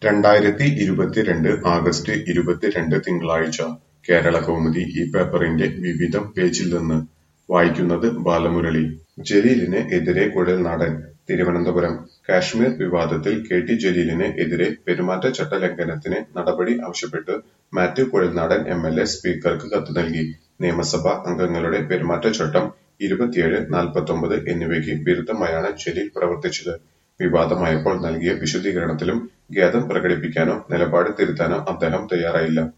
രണ്ടായിരത്തി ഇരുപത്തിരണ്ട് ആഗസ്റ്റ് ഇരുപത്തിരണ്ട് തിങ്കളാഴ്ച കേരളകൗമുദി ഈ പേപ്പറിന്റെ വിവിധം പേജിൽ നിന്ന് വായിക്കുന്നത് ബാലമുരളി ജലീലിന് എതിരെ കുഴൽനാടൻ തിരുവനന്തപുരം കാശ്മീർ വിവാദത്തിൽ കെ ടി ജലീലിന് എതിരെ പെരുമാറ്റച്ചട്ട ലംഘനത്തിന് നടപടി ആവശ്യപ്പെട്ട് Mathew Kuzhalnadan M L A സ്പീക്കർക്ക് കത്ത് നൽകി നിയമസഭാ അംഗങ്ങളുടെ പെരുമാറ്റച്ചട്ടം ഇരുപത്തിയേഴ് നാൽപ്പത്തൊമ്പത് എന്നിവയ്ക്ക് വിരുദ്ധമായാണ് ജലീൽ പ്രവർത്തിച്ചത് വിവാദമായപ്പോൾ നൽകിയ വിശദീകരണത്തിലും ഖേദം പ്രകടിപ്പിക്കാനോ നിലപാട് തിരുത്താനോ അദ്ദേഹം തയ്യാറായില്ല